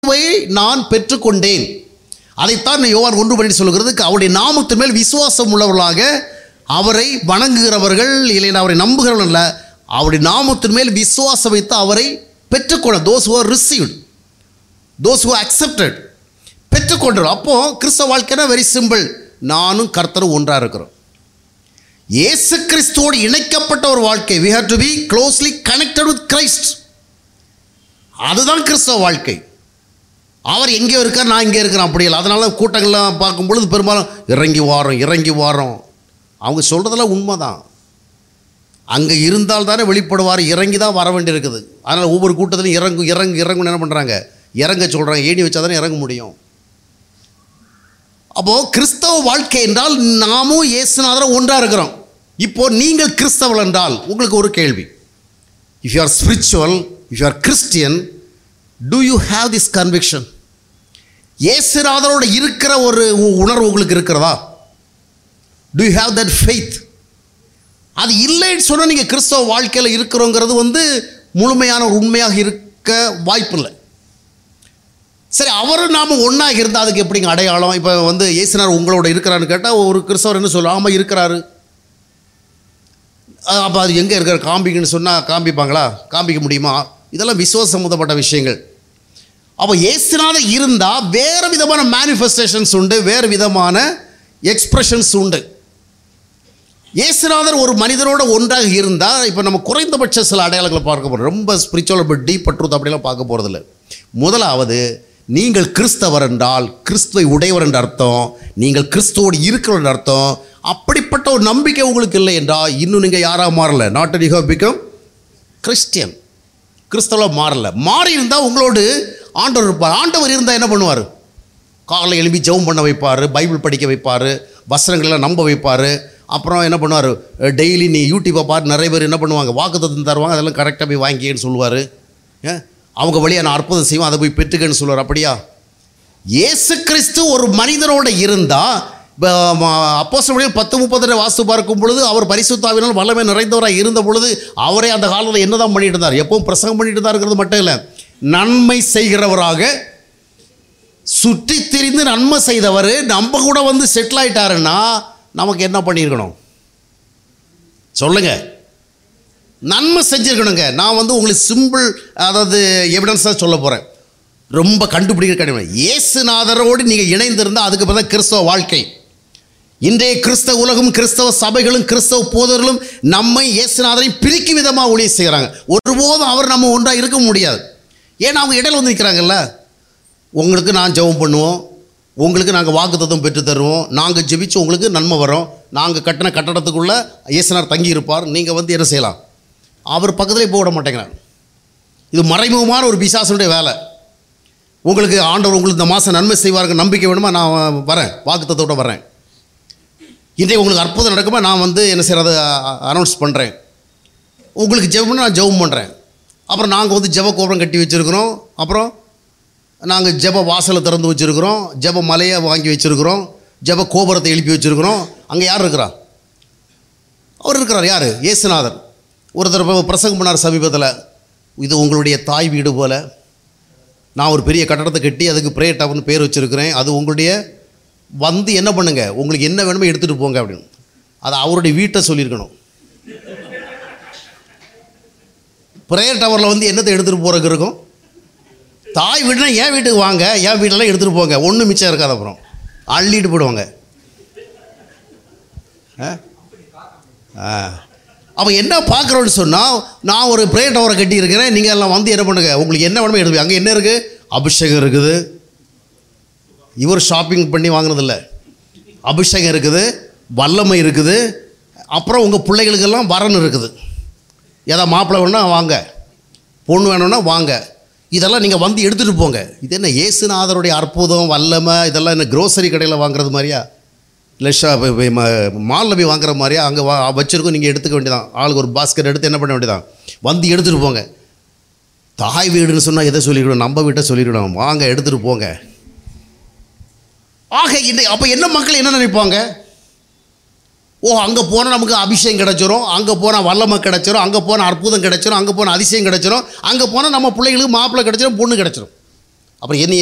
கிறிஸ்துவை நான் பெற்றுக்கொண்டேன் அதைத்தான் யோவான் ஒன்று பண்ணி சொல்கிறது அவருடைய நாமத்தின் மேல் விசுவாசம் உள்ளவர்களாக அவரை வணங்குகிறவர்கள் இல்லைன்னா அவரை நம்புகிறவர்கள் அல்ல அவருடைய நாமத்தின் மேல் விசுவாசம் வைத்து அவரை பெற்றுக்கொள்ள those who received those who accepted பெற்றுக்கொண்டோம் அப்போ கிறிஸ்தவ வாழ்க்கைனா வெரி சிம்பிள் நானும் கர்த்தரும் ஒன்றாக இருக்கிறோம் இயேசு கிறிஸ்துவோடு இணைக்கப்பட்ட ஒரு வாழ்க்கை we have to be closely connected with Christ அதுதான் கிறிஸ்தவ வாழ்க்கை அவர் எங்கேயோ இருக்கார் நான் இங்கே இருக்கிறேன் அப்படி இல்லை அதனால கூட்டங்கள்லாம் பார்க்கும் பொழுது பெரும்பாலும் இறங்கி வாரோம் இறங்கி வாரோம் அவங்க சொல்கிறதெல்லாம் உண்மைதான் அங்கே இருந்தால் தானே வெளிப்படுவார் இறங்கி தான் வர வேண்டியிருக்குது அதனால் ஒவ்வொரு கூட்டத்திலும் இறங்கு இறங்கு இறங்குன்னு என்ன பண்ணுறாங்க இறங்க சொல்கிறாங்க ஏணி வச்சா தானே இறங்க முடியும் அப்போது கிறிஸ்தவ வாழ்க்கை என்றால் நாமும் இயேசுநாதரும் ஒன்றாக இருக்கிறோம் இப்போ நீங்கள் கிறிஸ்தவர்கள் என்றால் உங்களுக்கு ஒரு கேள்வி if you are spiritual if you are Christian do you have this conviction இயேசுநாதரோட இருக்கிற ஒரு உ- உணர்வு உங்களுக்கு இருக்கிறதா do you have that faith அது இல்லைன்னு சொன்னால் நீங்கள் கிறிஸ்தவ வாழ்க்கையில் இருக்கிறோங்கிறது வந்து முழுமையான ஒரு உண்மையாக இருக்க வாய்ப்பில்லை சரி அவரும் நாம ஒன்றாக இருந்தால் அதுக்கு எப்படிங்க அடையாளம் இப்போ வந்து இயேசுனார் உங்களோட இருக்கிறான்னு கேட்டால் ஒரு கிறிஸ்தவர் என்ன சொல்லுவோம் ஆமாம் இருக்கிறாரு அப்போ அது எங்கே இருக்கிற காம்பிக்குன்னு சொன்னால் காமிப்பாங்களா காமிக்க முடியுமா இதெல்லாம் விசுவாச சம்மந்தப்பட்ட விஷயங்கள் அப்போ இயேசுநாதர் இருந்தால் வேறு விதமான மேனிஃபெஸ்டேஷன்ஸ் உண்டு வேறு விதமான எக்ஸ்பிரஷன்ஸ் உண்டு இயேசுநாதர் ஒரு மனிதரோட ஒன்றாக இருந்தால் இப்போ நம்ம குறைந்தபட்ச சில அடையாளங்களை பார்க்க போகிறோம் ரொம்ப ஸ்பிரிச்சுவல் இப்போ டீப் பற்றுறது அப்படிலாம் பார்க்க போகிறதில்ல முதலாவது நீங்கள் கிறிஸ்தவர் என்றால் கிறிஸ்துவை உடையவர் என்ற அர்த்தம் நீங்கள் கிறிஸ்துவோடு இருக்கிறவர் என்ற அர்த்தம் அப்படிப்பட்ட ஒரு நம்பிக்கை உங்களுக்கு இல்லை என்றால் இன்னும் நீங்கள் யாராக மாறல not you have become Christian கிறிஸ்தவ மாறல மாறி இருந்தால் உங்களோடு ஆண்டவர் இருப்பார் ஆண்டவர் இருந்தால் என்ன பண்ணுவார் காலைல எழுப்பி ஜெபம் பண்ண வைப்பார் பைபிள் படிக்க வைப்பார் வசனங்களெல்லாம் நம்ப வைப்பார் அப்புறம் என்ன பண்ணுவார் டெய்லி நீ யூடியூப்பை பார்த்து நிறைய பேர் என்ன பண்ணுவாங்க வாக்குத்தத்தம் தருவாங்க அதெல்லாம் கரெக்டாக போய் வாங்கிக்கன்னு சொல்லுவார் அவங்க வழியாக நான் அற்புதம் செய்வோம் அதை போய் பெற்றுக்கன்னு சொல்லுவார் அப்படியா இயேசு கிறிஸ்து ஒரு மனிதரோட இருந்தால் அப்போ சொல்லிய பத்து முப்பது வாஸ்து பார்க்கும் பொழுது அவர் பரிசுத்தாவினால் வல்லமை நிறைந்தவராக இருந்த பொழுது அவரே அந்த காலத்தில் என்னதான் பண்ணிட்டு இருந்தார் எப்பவும் பிரசங்கம் பண்ணிட்டு இருந்தாருங்கிறது மட்டும் இல்லை நன்மை செய்கிறவராக சுற்றி திரிந்து நன்மை செய்தவர் நம்ம கூட வந்து செட்டில் ஆயிட்டாருன்னா நமக்கு என்ன பண்ணியிருக்கணும் சொல்லுங்க நன்மை செஞ்சிருக்கணுங்க நான் வந்து உங்களுக்கு சிம்பிள் அதாவது எவிடன்ஸாக சொல்ல போகிறேன் ரொம்ப கண்டுபிடிக்க கடினம் இயேசுநாதரோடு நீங்கள் இணைந்திருந்தால் அதுக்கு பிறகு கிறிஸ்தவ வாழ்க்கை இன்றைய கிறிஸ்தவ உலகம் கிறிஸ்தவ சபைகளும் கிறிஸ்தவ போதர்களும் நம்மை இயேசுநாதரையும் பிரிக்கும் விதமாக ஊழியம் செய்கிறாங்க ஒருபோதும் அவர் நம்ம ஒன்றாக இருக்க முடியாது ஏன்னா அவங்க இடையில வந்து நிற்கிறாங்கல்ல உங்களுக்கு நான் ஜெபம் பண்ணுவோம் உங்களுக்கு நாங்கள் வாக்குத்தத்தம் பெற்று தருவோம் நாங்கள் ஜெபிச்சு உங்களுக்கு நன்மை வரும் நாங்கள் கட்டின கட்டடத்துக்குள்ளே இயேசுனார் தங்கி இருப்பார் நீங்கள் வந்து என்ன செய்யலாம் அவர் பக்கத்துலேயே போக விட மாட்டேங்கிறார் இது மறைமுகமான ஒரு பிசாசனுடைய வேலை உங்களுக்கு ஆண்டவர் உங்களுக்கு இந்த மாதம் நன்மை செய்வாருக்கு நம்பிக்கை வேணுமா நான் வரேன் வாக்குத்தத்தோட வரேன் இன்றைக்கு உங்களுக்கு அற்புதம் நடக்குமா நான் வந்து என்ன செய்கிறத அனௌன்ஸ் பண்ணுறேன் உங்களுக்கு ஜெபம்னா நான் ஜெபம் பண்ணுறேன் அப்புறம் நாங்கள் வந்து ஜெப கோபுரம் கட்டி வச்சுருக்கிறோம் அப்புறம் நாங்கள் ஜெப வாசலை திறந்து வச்சுருக்கிறோம் ஜெப மலையை வாங்கி வச்சுருக்கிறோம் ஜெப கோபுரத்தை எழுப்பி வச்சுருக்கிறோம் அங்கே யார் இருக்கிறா அவர் இருக்கிறார் யார் இயேசுநாதர் ஒருத்தர் இப்ப பிரசங்கம் பண்ணார் சமீபத்தில் இது உங்களுடைய தாய் வீடு போல் நான் ஒரு பெரிய கட்டடத்தை கட்டி அதுக்கு ப்ரே டவர்னு பேர் வச்சுருக்கிறேன் அது உங்களுடைய வந்து என்ன பண்ணுங்க உங்களுக்கு என்ன வேணுமோ எடுத்துகிட்டு போங்க அப்படின்னு அது அவருடைய வீட்டை சொல்லியிருக்கணும் ப்ரேயர் டவரில் வந்து என்னத்தை எடுத்துகிட்டு போகிறதுக்கு இருக்கும் தாய் வீடுனா என் வீட்டுக்கு வாங்க என் வீட்டெல்லாம் எடுத்துகிட்டு போங்க ஒன்றும் மிச்சம் இருக்காது அப்புறம் அள்ளிட்டு போயிடுவாங்க ஆ ஆ அப்போ என்ன பார்க்குறோன்னு சொன்னால் நான் ஒரு ப்ரேயர் டவரை கட்டியிருக்கிறேன் நீங்கள் எல்லாம் வந்து என்ன பண்ணுங்க உங்களுக்கு என்ன வேணுமோ எடுத்து அங்கே என்ன இருக்குது அபிஷேகம் இருக்குது இவர் ஷாப்பிங் பண்ணி வாங்கினதில்ல அபிஷேகம் இருக்குது வல்லமை இருக்குது அப்புறம் உங்கள் பிள்ளைகளுக்கெல்லாம் வரன் இருக்குது ஏதா மாப்பிள்ளை வேணும்னா வாங்க பொண்ணு வேணும்னா வாங்க இதெல்லாம் நீங்கள் வந்து எடுத்துகிட்டு போங்க இது என்ன இயேசுநாதருடைய அற்புதம் வல்லமை இதெல்லாம் என்ன க்ரோசரி கடையில் வாங்குறது மாதிரியா இல்லை ஷா மாலில் போய் வாங்குற மாதிரியா அங்கே வா வச்சுருக்கோம் நீங்கள் எடுத்துக்க வேண்டியதான் ஆளுக்கு ஒரு பாஸ்கெட் எடுத்து என்ன பண்ண வேண்டியதான் வந்து எடுத்துகிட்டு போங்க தாய் வீடுன்னு சொன்னால் எதை சொல்லிக்கணும் நம்ம வீட்டை சொல்லிக்கணும் வாங்க எடுத்துகிட்டு போங்க ஆக இந்த அப்போ என்ன மக்கள் என்ன நினைப்பாங்க ஓ அங்கே போனால் நமக்கு அபிஷேகம் கிடச்சிரும் அங்கே போனால் வல்லமை கிடச்சிரும் அங்கே போனால் அற்புதம் கிடச்சிரும் அங்கே போனால் அதிசயம் கிடச்சிரும் அங்கே போனால் நம்ம பிள்ளைகளுக்கு மாப்பிள்ளை கிடச்சிரும் பொண்ணு கிடச்சிரும் அப்புறம் என்னை